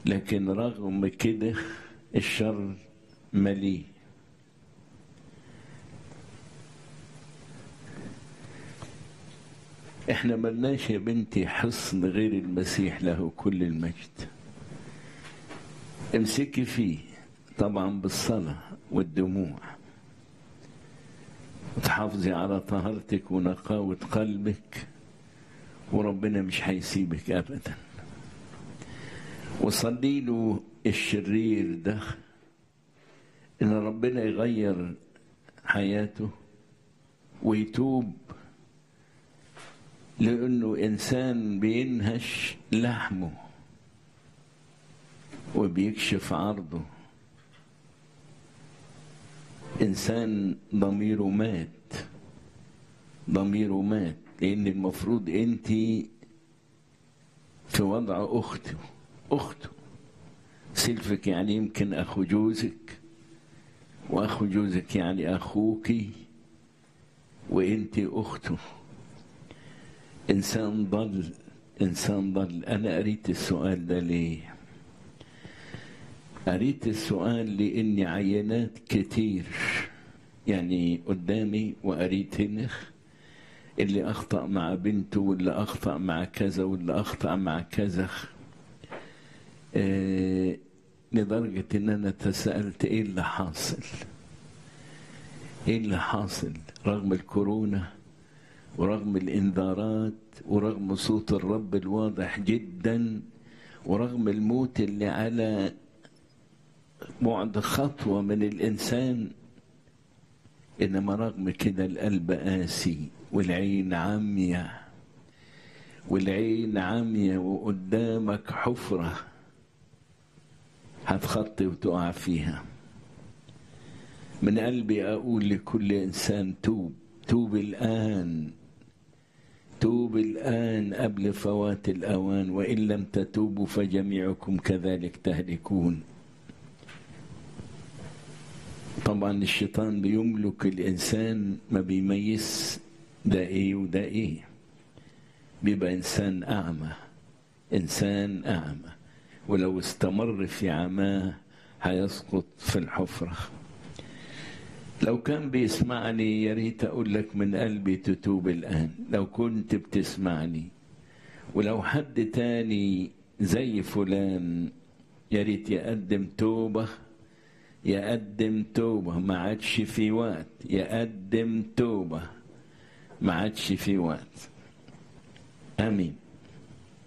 لكن رغم كده الشر مليء احنا ملناش يا بنتي حصن غير المسيح له كل المجد امسكي فيه طبعا بالصلاة والدموع وتحافظي على طهارتك ونقاوة قلبك وربنا مش هيسيبك أبدا وصلي له الشرير ده إن ربنا يغير حياته ويتوب لأنه إنسان بينهش لحمه وبيكشف عرضه إنسان ضميره مات ضميره مات لأن المفروض أنت في وضع أخته أخته سلفك يعني يمكن أخو جوزك وأخو جوزك يعني أخوكي وأنت أخته إنسان ضل إنسان ضل أنا قريت السؤال ده ليه قريت السؤال لأني عينات كتير يعني قدامي وقريت هنا اللي أخطأ مع بنته واللي أخطأ مع كذا واللي أخطأ مع كذا آه لدرجة إن أنا تساءلت إيه اللي حاصل إيه اللي حاصل رغم الكورونا ورغم الإنذارات ورغم صوت الرب الواضح جدا ورغم الموت اللي على بعد خطوة من الإنسان إنما رغم كده القلب قاسي والعين عمية والعين عمية وقدامك حفرة هتخطي وتقع فيها من قلبي أقول لكل إنسان توب توب الآن توب الآن قبل فوات الأوان وإن لم تتوبوا فجميعكم كذلك تهلكون طبعا الشيطان بيملك الإنسان ما بيميز ده إيه وده إيه بيبقى إنسان أعمى إنسان أعمى ولو استمر في عماه هيسقط في الحفرة لو كان بيسمعني يا ريت أقول لك من قلبي تتوب الآن لو كنت بتسمعني ولو حد تاني زي فلان يا ريت يقدم توبه يقدم توبة ما عادش في وقت يقدم توبة ما عادش في وقت آمين